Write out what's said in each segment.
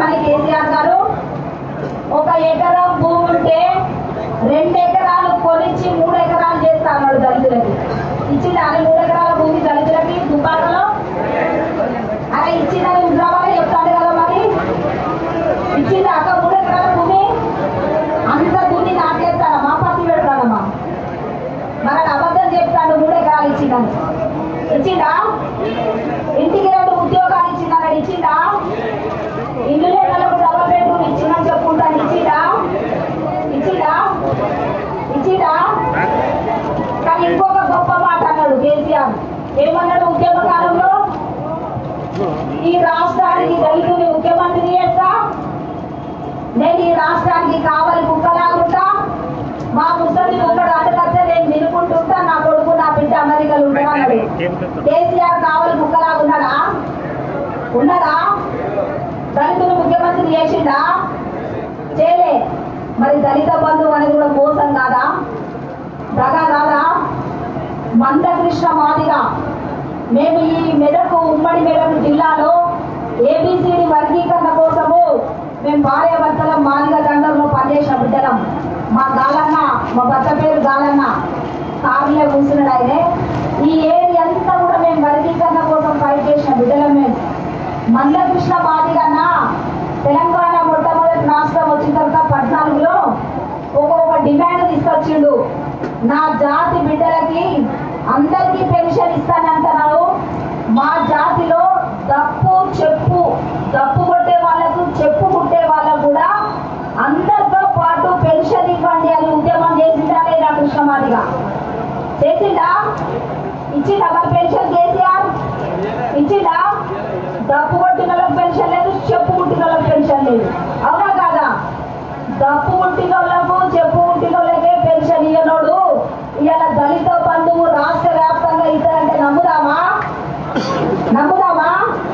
కానీ కేసీఆర్ గారు ఒక ఎకరం భూమి ఉంటే రెండు ఎకరాలు కొనిచ్చి మూడు ఎకరాలు చేస్తా అన్నాడు దళితులకి ఇచ్చింది అని మూడు ఎకరాల భూమి దళితులకి దుకాణంలో అలా ఇచ్చిందని హుజరాబాద్ చెప్తాడు కదా మరి ఇచ్చింది అక్క మూడు ఎకరాల భూమి అంత దున్ని నాకేస్తాడమ్మా పత్తి పెడతాడమ్మా మన అబద్ధం చెప్తాడు మూడు ఎకరాలు ఇచ్చిందని ఇచ్చిందా ఇంటికి రెండు ఉద్యోగాలు ఇచ్చిందన్నాడు ఇచ్చిందా ఇల్లు లేని వాళ్ళకు డబల్ బెడ్రూమ్ ఇచ్చిందని చెప్పుకుంటాను ఇచ్చిందా ఇచ్చిందా ఇచ్చిందా కానీ ఇంకొక గొప్ప మాట అన్నాడు కేసీఆర్ ఏమన్నాడు ఉద్యమ కాలంలో ఈ రాష్ట్రానికి దళితుని ముఖ్యమంత్రి చేస్తా నేను ఈ రాష్ట్రానికి కావాలి కుక్కలాగుంటా మా ముసలి ఒక్కడు అడగస్తే నేను వినుకుంటుంటా నా కొడుకు నా బిడ్డ అమెరికాలో ఉంటాడు అన్నాడు కేసీఆర్ కావాలి కుక్కలాగున్నాడా ఉన్నాడా దళితులు ముఖ్యమంత్రి చేసిండా చేయలే మరి దళిత బంధువు అనేది కూడా మోసం కాదా దగా కాదా మందకృష్ణ మాదిగా మేము ఈ మెదకు ఉమ్మడి మెదకు జిల్లాలో ఏబిసిడి వర్గీకరణ కోసము మేము భార్య భర్తల మాదిగ దండంలో పనిచేసిన బిడ్డలం మా గాలన్న మా భర్త పేరు గాలన్న కారులే కూర్చున్నాడు ఆయనే ఈ ఏరియా అంతా కూడా మేము వర్గీకరణ కోసం ఫైట్ చేసిన బిడ్డలం మేము మందకృష్ణ మాదిగన్న తెలంగాణ మొట్టమొదటి రాష్ట్రం వచ్చిన తర్వాత పద్నాలుగులో ఒక్కొక్క డిమాండ్ తీసుకొచ్చిండు నా జాతి బిడ్డలకి అందరికీ పెన్షన్ ఇస్తానంటున్నారు మా జాతిలో దప్పు చెప్పు దప్పు కొట్టే వాళ్ళకు చెప్పు కుట్టే వాళ్ళకు కూడా అందరితో పాటు పెన్షన్ ఇవ్వండి అని ఉద్యమం చేసిందా లేదా కృష్ణమాదిగా చేసిందా ఇచ్చిందా మరి పెన్షన్ కేసీఆర్ ఇచ్చిందా దప్పు కొట్టిన వాళ్ళకి పెన్షన్ లేదు చెప్పు కుట్టిన వాళ్ళకి పెన్షన్ లేదు అవునా కాదా దప్పు కుట్టిన వాళ్ళకు చెప్పు కుట్టిన వాళ్ళకే పెన్షన్ ఇయ్యనోడు ఇవాళ దళిత బంధువు రాష్ట్ర వ్యాప్తంగా ఇస్తారంటే నమ్ముదామా నమ్ముదామా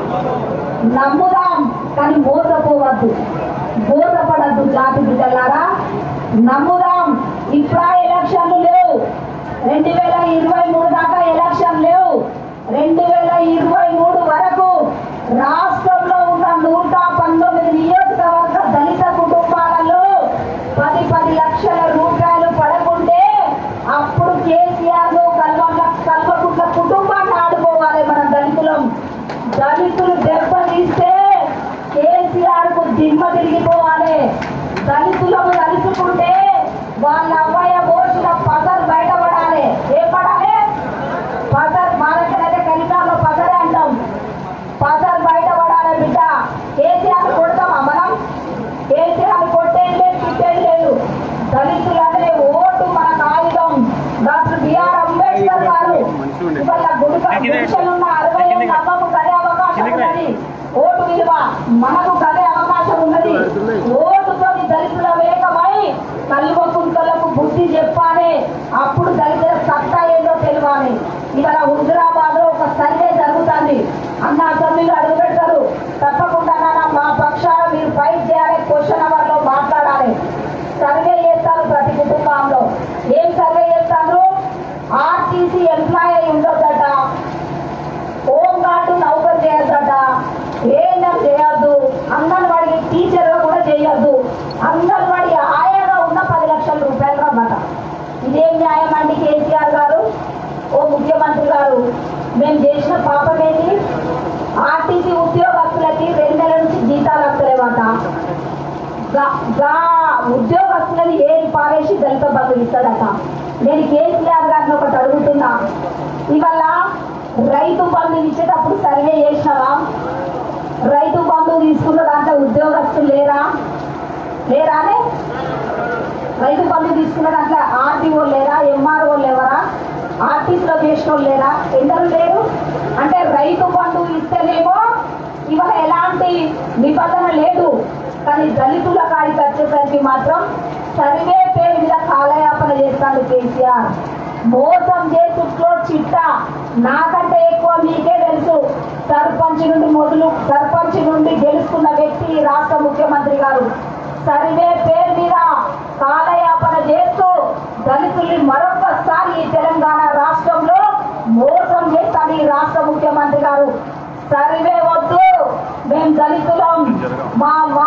నమ్ముదాం కానీ మోసపోవద్దు మోసపడద్దు జాతి బిడ్డలారా నమ్ముదాం ఇప్పుడు ఎలక్షన్లు లేవు రెండు వేల ఇరవై మూడు దాకా ఎలక్షన్ లేవు రెండు వేల ఇరవై మూడు వరకు రాష్ట్రంలో ఉన్న నూట పంతొమ్మిది నియోజకవర్గ దళిత కుటుంబాలలో పది పది లక్షల రూపాయలు పడకుంటే అప్పుడు కేసీఆర్ ను కల్వ కల్వకుంట్ల కుటుంబాన్ని ఆడుకోవాలి మన దళితులం దళితులు దెబ్బ తీస్తే కేసీఆర్ కు దిమ్మ తిరిగిపోవాలి దళితులకు తలుచుకుంటే వాళ్ళ అవ్వయ్య పోసిన పసరు బయటపడాలి ఏం పడాలి పసర్ మా దగ్గర అయితే కలికాల్లో పసరే అంటాం పసరు బయటపడాలి బిడ్డ కేసీఆర్ కొడతామా మనం కేసీఆర్ కొట్టేం లేదు తిట్టేం లేదు దళితులు అంటే ఓటు మన ఆయుధం డాక్టర్ బిఆర్ అంబేద్కర్ గారు ఇవాళ గుడిక గుడిసెలున్న అరవై ఏళ్ళ అమ్మకు కదే అవకాశం ఉన్నది ఓటు విలువ మనకు కదే అవకాశం ఉన్నది ఓటుతో దళితుల వేగమై కల్వకుంటలకు బుద్ధి చెప్పాలి అప్పుడు దళితుల సత్తా ఏందో తెలియాలి ఇవాళ హుజురాబాద్ లో ఒక సర్వే జరుగుతుంది అన్న అసెంబ్లీలో అడుగు పెడతారు తప్పకుండా నాన్న మా పక్షాన మీరు ఫైట్ చేయాలి క్వశ్చన్ అవర్ లో మాట్లాడాలి సర్వే చేస్తారు ప్రతి కుటుంబంలో ఏం సర్వే చేస్తారు ఆర్టీసీ ఎంప్లాయ్ అయి ఉండొద్దట హోమ్ గార్డు నౌకరు చేయొద్దట ఏఎన్ఎం చేయొద్దు అంగన్వాడి టీచర్ కూడా చేయొద్దు అంగన్వాడి ఆయాగా ఉన్న పది లక్షల రూపాయలు అన్నమాట ఇదేం న్యాయం అండి కేసీఆర్ గారు ఓ ముఖ్యమంత్రి గారు మేము చేసిన పాపం ఏంటి ఆర్టీసీ ఉద్యోగస్తులకి రెండు నెలల నుంచి జీతాలు వస్తలేవట గా- గా ఉద్యోగస్తులని ఏది పారేసి దళిత బంధు ఇస్తాడట నేను కేసీఆర్ గారిని ఒకటి అడుగుతున్నా ఇవాళ రైతు బంధు ఇచ్చేటప్పుడు సర్వే చేసినావా రైతు బంధు తీసుకున్న దాంట్లో ఉద్యోగస్తులు లేరా లేరానే రైతు బంధు తీసుకున్న దాంట్లో ఆర్టీఓ లేరా ఎంఆర్ఓ లేవరా ఆర్టీసీలో చేసిన వాళ్ళు లేరా ఎందరు లేరు అంటే రైతు బంధు ఇస్తేనేమో ఇవాళ ఎలాంటి నిబంధన లేదు కానీ దళితుల కాడికి వచ్చేసరికి మాత్రం సర్వే పేరు మీద కాలయాపన చేస్తాడు కేసీఆర్ మోసం చేసుట్లో చిట్ట నాకంటే ఎక్కువ మీకే తెలుసు సర్పంచ్ నుండి మొదలు సర్పంచ్ నుండి గెలుచుకున్న వ్యక్తి ఈ రాష్ట్ర ముఖ్యమంత్రి గారు సర్వే పేరు మీద కాలయాపన చేస్తూ దళితుల్ని మరొకసారి ఈ తెలంగాణ రాష్ట్రంలో మోసం చేస్తాడు ఈ రాష్ట్ర ముఖ్యమంత్రి గారు సర్వే వద్దు మేము దళితులం మా మా